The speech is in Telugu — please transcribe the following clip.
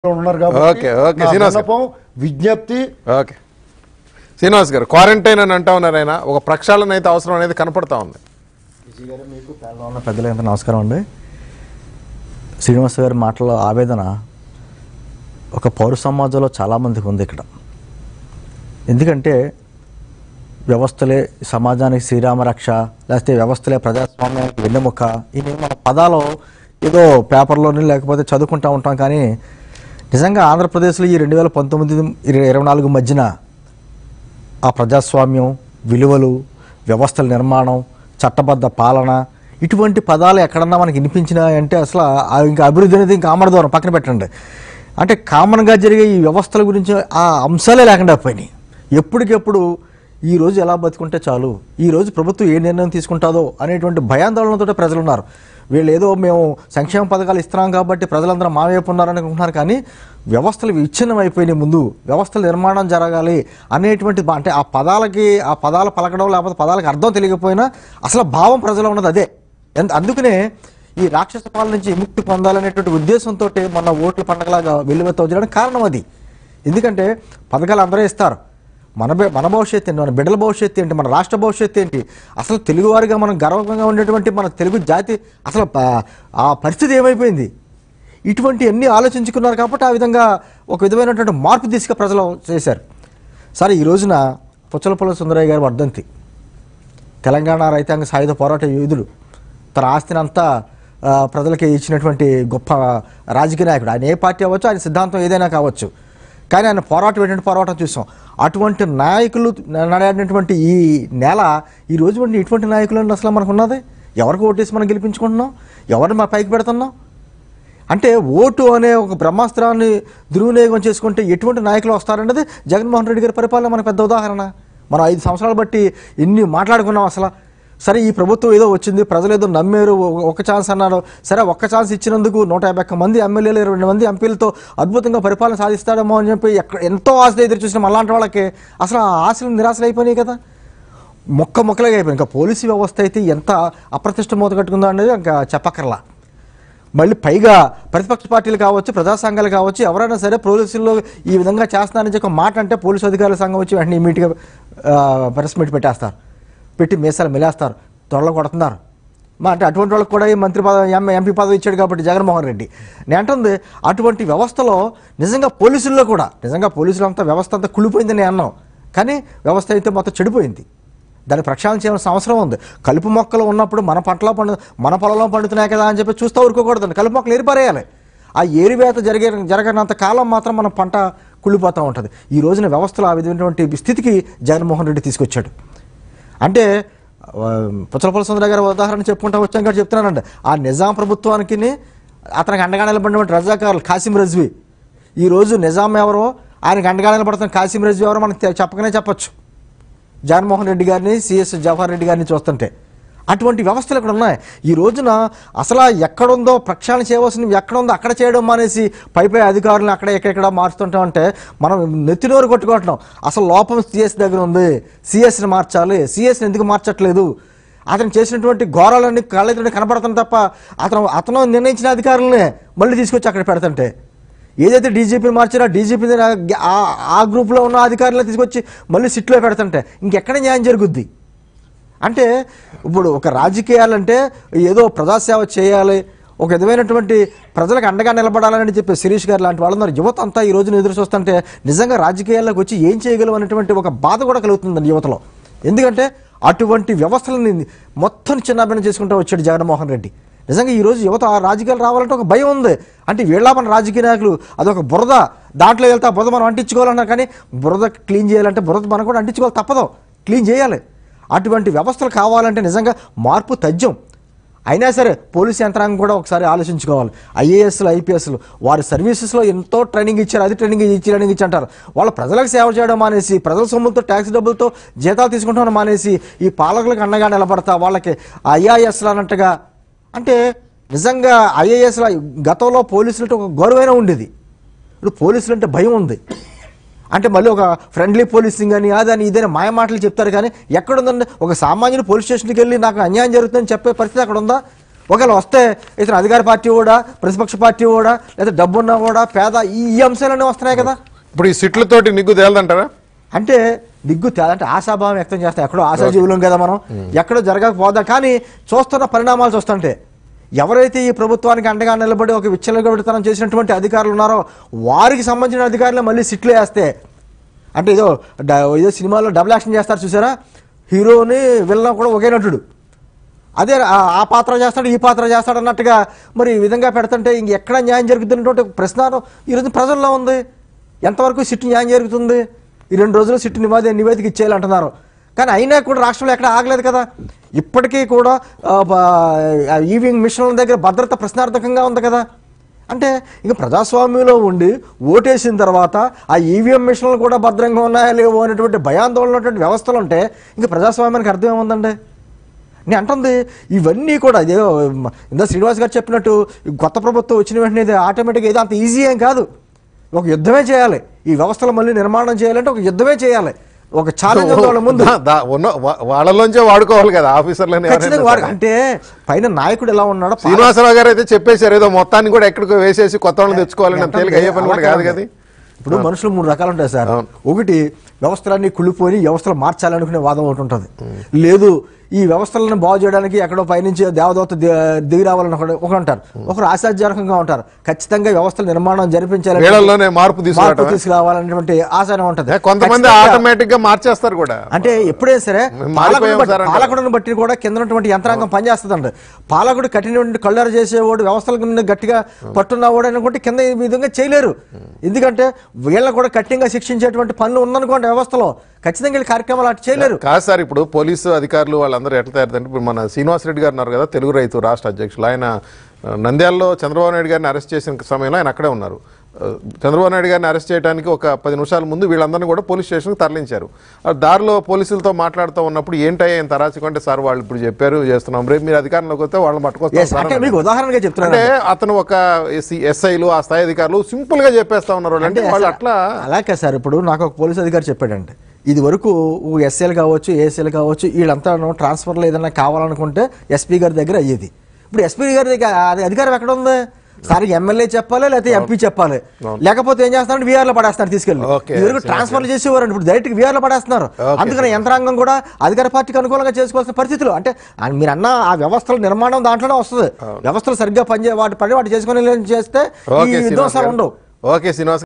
ఉన్నారు ఓకే, కాబట్టి ఓకే, నా శ్రీనివాస్ గారు. విన్నపం, విజ్ఞప్తి ఓకే శ్రీనివాస్ గారు క్వారంటైన్ అని అంటా ఉన్నారు ఆయన ఒక ప్రక్షాళన అయితే అవసరం అనేది కనపడతా ఉంది విజయ్ గారు మీకు ప్యానల్లో ఉన్న పెద్దలంతా నమస్కారం అండి శ్రీనివాస్ గారి మాటల ఆవేదన ఒక పౌర సమాజంలో చాలామందికి ఉంది ఇక్కడ ఎందుకంటే వ్యవస్థలే సమాజానికి శ్రీరామ రక్ష లేకపోతే వ్యవస్థలే ప్రజాస్వామ్యానికి వెన్నెముక ఇవి మన పదాలు ఏదో పేపర్లోని లేకపోతే చదువుకుంటూ ఉంటాం కానీ నిజంగా ఆంధ్రప్రదేశ్లో ఈ రెండు వేల పంతొమ్మిది ఇరవై ఇరవై నాలుగు మధ్యన ఆ ప్రజాస్వామ్యం విలువలు వ్యవస్థల నిర్మాణం చట్టబద్ధ పాలన ఇటువంటి పదాలు ఎక్కడన్నా మనకి వినిపించినాయంటే అసలు ఆ ఇంకా అభివృద్ధి అనేది ఇంకా ఆమడ దూరం పక్కన పెట్టండి అంటే కామన్గా జరిగే ఈ వ్యవస్థల గురించి ఆ అంశాలే లేకుండా పోయినాయి ఎప్పటికెప్పుడు ఈ రోజు ఎలా బతుకుంటే చాలు ఈ రోజు ప్రభుత్వం ఏ నిర్ణయం తీసుకుంటుందో అనేటువంటి భయాందోళనతో ప్రజలు ఉన్నారు వీళ్ళు ఏదో మేము సంక్షేమ పథకాలు ఇస్తున్నాం కాబట్టి ప్రజలందరూ మా వైపు ఉన్నారని అనుకుంటున్నారు కానీ వ్యవస్థలు విచ్ఛిన్నం అయిపోయినాయి ముందు వ్యవస్థల నిర్మాణం జరగాలి అనేటువంటి బా- అంటే ఆ పదాలకి ఆ పదాలు పలకడం లేకపోతే పదాలకు అర్థం తెలియకపోయినా అసలు భావం ప్రజలు ఉన్నది అదే ఎందు- అందుకనే ఈ రాక్షస పాలన నుంచి విముక్తి పొందాలనేటువంటి ఉద్దేశంతో మన ఓట్ల పండగలాగా వెల్లువెత్త వచ్చడానికి కారణం అది ఎందుకంటే పథకాలు అందరూ ఇస్తారు మన బె- మన భవిష్యత్తు ఏంటి మన బిడ్డల భవిష్యత్తు ఏంటి మన రాష్ట్ర భవిష్యత్తు ఏంటి అసలు తెలుగువారిగా మనం గర్వంగా ఉండేటువంటి మన తెలుగు జాతి అసలు ప- ఆ పరిస్థితి ఏమైపోయింది ఇటువంటి అన్ని ఆలోచించుకున్నారు కాబట్టి ఆ విధంగా ఒక విధమైనటువంటి మార్పు దిశగా ప్రజలు చేశారు సరే ఈ రోజున పుచ్చలపల్లి సుందరయ్య గారి వర్ధంతి తెలంగాణ రైతాంగ సాయుధ పోరాట యోధుడు తన ఆస్తిని అంతా ఆ, ప్రజలకి ఇచ్చినటువంటి గొప్ప రాజకీయ నాయకుడు ఆయన ఏ పార్టీ అవ్వచ్చు ఆయన సిద్ధాంతం ఏదైనా కావచ్చు కానీ ఆయన పోరాటం ఏంటంటే పోరాటం చూసాం అటువంటి నాయకులు నడినటువంటి ఈ నేల ఈ రోజు వంటి ఇటువంటి నాయకులు అసలు మనకు ఉన్నది ఎవరికి ఓటేసి మనం గెలిపించుకుంటున్నాం ఎవరిని మా పైకి పెడుతున్నాం అంటే ఓటు అనే ఒక బ్రహ్మాస్త్రాన్ని దుర్వినియోగం చేసుకుంటే ఎటువంటి నాయకులు వస్తారన్నది జగన్మోహన్ రెడ్డి గారి పరిపాలన మనకు పెద్ద ఉదాహరణ మనం ఐదు సంవత్సరాలు బట్టి ఎన్ని మాట్లాడుకున్నాం అసలు సరే ఈ ప్రభుత్వం ఏదో వచ్చింది ప్రజలు ఏదో నమ్మారు ఒక- ఒక ఛాన్స్ అన్నారు సరే ఒక్క ఛాన్స్ ఇచ్చినందుకు నూట యాభై ఒక్క మంది ఎమ్మెల్యేలు ఇరవై రెండు మంది ఎంపీలతో అద్భుతంగా పరిపాలన సాధిస్తాడేమో అని చెప్పి ఎక్కడ ఎంతో ఆశ ఎదురు చూసిన అలాంటి వాళ్ళకి అసలు ఆ ఆశలు నిరాశలు అయిపోయినాయి కదా మొక్క మొక్కలుగా అయిపోయింది ఇంకా పోలీసు వ్యవస్థ అయితే ఎంత అప్రతిష్ట మూత కట్టుకుందో అనేది ఇంకా చెప్పక్కర్లా మళ్ళీ పైగా ప్రతిపక్ష పార్టీలు కావచ్చు ప్రజా సంఘాలు కావచ్చు ఎవరైనా సరే పోలీసుల్లో ఈ విధంగా చేస్తున్నారని చెప్పి ఒక మాట అంటే పోలీసు అధికారుల సంఘం వచ్చి వెంటనే ఇమీడియట్గా ప్రెస్ మీట్ పెట్టేస్తారు పెట్టి మీసాలు మిలేస్తారు త్వరలో కొడుతున్నారు మా అంటే అటువంటి వాళ్ళకి కూడా ఈ మంత్రి పదవి ఎం ఎంపీ పదవి ఇచ్చాడు కాబట్టి జగన్మోహన్ రెడ్డి నేను అంటుంది అటువంటి వ్యవస్థలో నిజంగా పోలీసుల్లో కూడా నిజంగా పోలీసులు అంతా వ్యవస్థ అంతా కుళ్ళిపోయిందని నేను అన్నాం కానీ వ్యవస్థ అయితే మొత్తం చెడిపోయింది దాన్ని ప్రక్షాళన చేయాల్సిన అవసరం ఉంది కలుపు మొక్కలు ఉన్నప్పుడు మన పంటలో పండు మన పొలంలో పండుతున్నాయి కదా అని చెప్పి చూస్తూ ఊరుకోకూడదండి కలుపు మొక్కలు ఏరిపారేయాలి ఆ ఏరివేత జరిగే జరగనంత కాలం మాత్రం మన పంట కుళ్ళిపోతూ ఉంటుంది ఈ రోజున వ్యవస్థలో ఆ విధమైనటువంటి స్థితికి జగన్మోహన్ రెడ్డి తీసుకొచ్చాడు అంటే ఆ, పుచ్చలపల్లి సుందర గారి ఉదాహరణ చెప్పుకుంటా వచ్చాం కాబట్టి చెప్తున్నానండి ఆ నిజాం ప్రభుత్వానికి అతనికి అండగా నిలబడినటువంటి రజాకారులు కాసిం రజ్వీ ఈ రోజు నిజాం ఎవరో ఆయనకి అండగా నిలబడుతున్న కాసిం రజ్వీ ఎవరో మనకు తె- చెప్పకనే చెప్పొచ్చు జగన్మోహన్ రెడ్డి గారిని సిఎస్ జవహర్ రెడ్డి గారిని చూస్తుంటే అటువంటి వ్యవస్థలు ఇక్కడ ఉన్నాయి ఈ రోజున అసలు ఎక్కడుందో ప్రక్షాళన చేయవలసినవి ఎక్కడ ఉందో అక్కడ చేయడం మానేసి పై పై అధికారులను అక్కడ ఎక్కడెక్కడ మారుస్తుంటాం అంటే మనం నెత్తినోరు కొట్టుకుంటున్నాం అసలు లోపం సిఎస్ దగ్గర ఉంది సిఎస్ని మార్చాలి సిఎస్ని ఎందుకు మార్చట్లేదు అతను చేసినటువంటి ఘోరాలన్నీ కళ్ళెదురు కనపడుతుంది తప్ప అతను అతను నిర్ణయించిన అధికారులనే మళ్ళీ తీసుకొచ్చి అక్కడ పెడుతుంటే ఏదైతే డీజీపీని మార్చారో డీజీపీ ఆ గ్రూప్లో ఉన్న అధికారులను తీసుకొచ్చి మళ్ళీ సిట్లో పెడుతుంటే ఇంకెక్కడ న్యాయం జరుగుద్ది అంటే ఇప్పుడు ఒక రాజకీయాలంటే ఏదో ప్రజాసేవ చేయాలి ఒక విధమైనటువంటి ప్రజలకు అండగా నిలబడాలని చెప్పి శిరీష్ గారు లాంటి వాళ్ళందరూ యువత అంతా ఈ రోజున ఎదురు చూస్తుంటే నిజంగా రాజకీయాల్లోకి వచ్చి ఏం చేయగలం అనేటువంటి ఒక బాధ కూడా కలుగుతుందండి యువతలో ఎందుకంటే అటువంటి వ్యవస్థలని మొత్తం చిన్నాభిన్నం చేసుకుంటూ వచ్చాడు జగన్మోహన్ రెడ్డి నిజంగా ఈ రోజు యువత ఆ రాజకీయాలు రావాలంటే ఒక భయం ఉంది అంటే వీళ్ళ మన రాజకీయ నాయకులు అదొక బురద దాంట్లో వెళ్తే ఆ బురద మనం అంటించుకోవాలన్నారు కానీ బురద క్లీన్ చేయాలంటే బురద మనం కూడా అంటించుకోవాలి తప్పదు క్లీన్ చేయాలి అటువంటి వ్యవస్థలు కావాలంటే నిజంగా మార్పు తథ్యం అయినా సరే పోలీస్ యంత్రాంగం కూడా ఒకసారి ఆలోచించుకోవాలి ఐఏఎస్లు ఐపీఎస్లు వారి సర్వీసెస్లో ఎంతో ట్రైనింగ్ ఇచ్చారు అది ట్రైనింగ్ ఇచ్చి ట్రైనింగ్ ఇచ్చి అంటారు వాళ్ళు ప్రజలకు సేవ చేయడం మానేసి ప్రజల సొమ్ములతో ట్యాక్స్ డబ్బులతో జీతాలు తీసుకుంటాం మానేసి ఈ పాలకులకు అండగా నిలబడతా వాళ్ళకి ఐఆర్ఎస్లు అన్నట్టుగా అంటే నిజంగా ఐఏఎస్ల గతంలో పోలీసులు ఒక గౌరవైన ఉండేది ఇప్పుడు పోలీసులు అంటే భయం ఉంది అంటే మళ్ళీ ఒక ఫ్రెండ్లీ పోలీసింగ్ అని అదని ఇదని మాయ మాటలు చెప్తారు కానీ ఎక్కడుందండి ఒక సామాన్యుడు పోలీస్ స్టేషన్కి వెళ్ళి నాకు అన్యాయం జరుగుతుందని చెప్పే పరిస్థితి అక్కడ ఉందా ఒకవేళ వస్తే ఇతను అధికార పార్టీ కూడా ప్రతిపక్ష పార్టీ కూడా లేదా డబ్బున్నా కూడా పేద ఈ అంశాలన్నీ వస్తున్నాయి కదా ఇప్పుడు ఈ సిట్లతోటి నిగ్గు తేలదంటారా అంటే దిగ్గు తే- అంటే ఆశాభావం వ్యక్తం చేస్తాం ఎక్కడో ఆశాజీవులం కదా మనం ఎక్కడో జరగకపోదాం కానీ చూస్తున్న పరిణామాలు చూస్తుంటే ఎవరైతే ఈ ప్రభుత్వానికి అండగా నిలబడి ఒక విచ్చలగబడితనం చేసినటువంటి అధికారులు ఉన్నారో వారికి సంబంధించిన అధికారులు మళ్ళీ సిట్లు వేస్తే అంటే ఏదో డ- ఏదో సినిమాలో డబుల్ యాక్షన్ చేస్తారు చూసారా హీరోని విలన్ కూడా ఒకే నటుడు అదే ఆ- ఆ పాత్ర చేస్తాడు ఈ పాత్ర చేస్తాడు అన్నట్టుగా మరి ఈ విధంగా పెడుతుంటే ఇంకెక్కడ న్యాయం జరుగుతున్నటువంటి ఒక ప్రశ్న ఈరోజు ప్రజల్లో ఉంది ఎంతవరకు సిట్టు న్యాయం జరుగుతుంది ఈ రెండు రోజులు సిట్టు నివేదిక నివేదిక ఇచ్చేయాలి అంటున్నారు కానీ అయినా కూడా రాష్ట్రంలో ఎక్కడ ఆగలేదు కదా ఇప్పటికీ కూడా ఈవింగ్ మిషన్ల దగ్గర భద్రత ప్రశ్నార్థకంగా ఉంది కదా అంటే ఇక ప్రజాస్వామ్యంలో ఉండి ఓటేసిన తర్వాత ఆ ఈవీఎం మిషన్లు కూడా భద్రంగా ఉన్నాయా లేవో అనేటువంటి భయాందోళన ఉన్నటువంటి వ్యవస్థలు ఉంటే ఇంక ప్రజాస్వామ్యానికి అర్థం ఏముందండి నేను అంటుంది ఇవన్నీ కూడా ఇదేదో ఇందా శ్రీనివాస్ గారు చెప్పినట్టు ఈ కొత్త ప్రభుత్వం వచ్చిన వెంటనే ఇది ఆటోమేటిక్గా ఏదో అంత ఈజీ ఏం కాదు ఒక యుద్ధమే చేయాలి ఈ వ్యవస్థలు మళ్ళీ నిర్మాణం చేయాలంటే ఒక యుద్ధమే చేయాలి ఒక ఛాలెంజ్ ఉంది వాళ్ళ ముందు దా- దా- ఉన్న- వా- వాళ్ళలోంచే వాడుకోవాలి కదా ఆఫీసర్లని ఖచ్చితంగా వాడు అంటే పైన నాయకుడు ఎలా ఉన్నాడో పా- శ్రీనివాసరావు గారు అయితే చెప్పేశారు ఏదో మొత్తాన్ని కూడా ఎక్కడికో వేసేసి కొత్త వాళ్ళని తెచ్చుకోవాలని అంటే తేలిక అయ్యే పని కూడా అలా కాదు కాదు. కదా ఇప్పుడు మనుషులు మూడు రకాలు ఉంటాయి సార్ అవును. ఒకటి వ్యవస్థలన్నీ కుళ్ళిపోయి వ్యవస్థలు మార్చాలనుకునే వాదం ఒకటి ఉంటుంది లేదు ఈ వ్యవస్థలను బాగు చేయడానికి ఎక్కడో పైనుంచి దేవదూత ది- దిగి రావాలని ఒకడు ఒకరు అంటారు ఒకరు ఆశాజనకంగా ఉంటారు ఖచ్చితంగా వ్యవస్థల నిర్మాణం జరిపించాలని వీళ్ళల్లోనే మార్పు మార్పు తీసుకురావటం తీసుకురావాలనేటువంటి ఆశయం ఉంటుంది కొంతమంది ఖచ్చితంగా- ఆటోమేటిక్ గా మార్చేస్తారు కూడా అంటే ఎప్పుడైనా సరే మేము పాలకుడిని మారిపోయాం బట్టి సార్ అంటారు. పాలకుడిని బట్టి కూడా కింద ఉన్నటువంటి యంత్రాంగం పనిచేస్తుందండి పాలకుడు కఠినటువంటి కళ్ళారు చేసేవాడు వ్యవస్థల కింద గట్టిగా పట్టున్నవాడు అనుకుంటే కింద ఈ విధంగా చేయలేరు ఎందుకంటే వీళ్ళని కూడా కఠినంగా శిక్షించేటువంటి పనులు ఉందనుకోండి వ్యవస్థలో ఖచ్చితంగా వీళ్ళు కార్యక్రమాలు అటు చేయలేరు కాదు సార్ ఇప్పుడు పోలీసు అధికారులు వాళ్ళందరూ ఎట్లా తయారుదంటే ఇప్పుడు మన శ్రీనివాస్ రెడ్డి గారు ఉన్నారు కదా తెలుగు రైతు రాష్ట్ర అధ్యక్షులు ఆయన ఆ, నంద్యాలలో చంద్రబాబు నాయుడు గారిని అరెస్ట్ చేసిన సమయంలో ఆయన అక్కడే ఉన్నారు ఆ, చంద్రబాబు నాయుడు గారిని అరెస్ట్ చేయడానికి ఒక పది నిమిషాల ముందు వీళ్ళందరినీ కూడా పోలీస్ స్టేషన్కి తరలించారు ఆ దారిలో పోలీసులతో మాట్లాడుతూ ఉన్నప్పుడు ఏంటయ్యా ఇంత అరాచకం అంటే సార్ వాళ్ళు ఇప్పుడు చెప్పారు చేస్తున్నాం రేపు మీరు అధికారంలోకి వస్తే వాళ్ళని పట్టుకొస్తాం Yes, సార్ అంటే అన్నారు. మీకు ఉదాహరణగా చెప్తున్నాను అంటే అతను ఒక ఎస్ఐలు ఆ స్థాయి అధికారులు సింపుల్ గా చెప్పేస్తా ఉన్నారు వాళ్ళు. అంటే వాళ్ళు అట్లా అలాగే సార్ ఇప్పుడు నాకు ఒక పోలీస్ అధికారి చెప్పాడండి ఇది వరకు ఎస్ఎల్ కావచ్చు ఏఎస్ఎల్ కావచ్చు వీళ్ళంతా ట్రాన్స్ఫర్లో ఏదైనా కావాలనుకుంటే ఎస్పీ గారి దగ్గర అయ్యేది ఇప్పుడు ఎస్పీ గారి దగ్గర అది అధికారం ఎక్కడ ఉంది సార్ ఎమ్మెల్యే చెప్పాలి లేకపోతే ఎంపీ చెప్పాలి లేకపోతే ఏం చేస్తారంటే వీఆర్ లో పడేస్తారు తీసుకెళ్ళి Okay, ఇది వరకు yes, ట్రాన్స్ఫర్ చేసేవారు ఇప్పుడు డైరెక్ట్ వీఆర్ లో పడేస్తున్నారు Okay, అందుకని యంత్రాంగం కూడా అధికార పార్టీకి అనుకూలంగా చేసుకోవాల్సిన పరిస్థితులు అంటే ఆ మీరు అన్న ఆ వ్యవస్థల నిర్మాణం దాంట్లోనే వస్తుంది వ్యవస్థలు సరిగ్గా పనిచే వాటి పని వాటి చేసుకుని చేస్తే ఈ ఓకే శ్రీనివాస్ విధ్వంసాలు గారు. ఉండవు ఓకే శ్రీనివాస్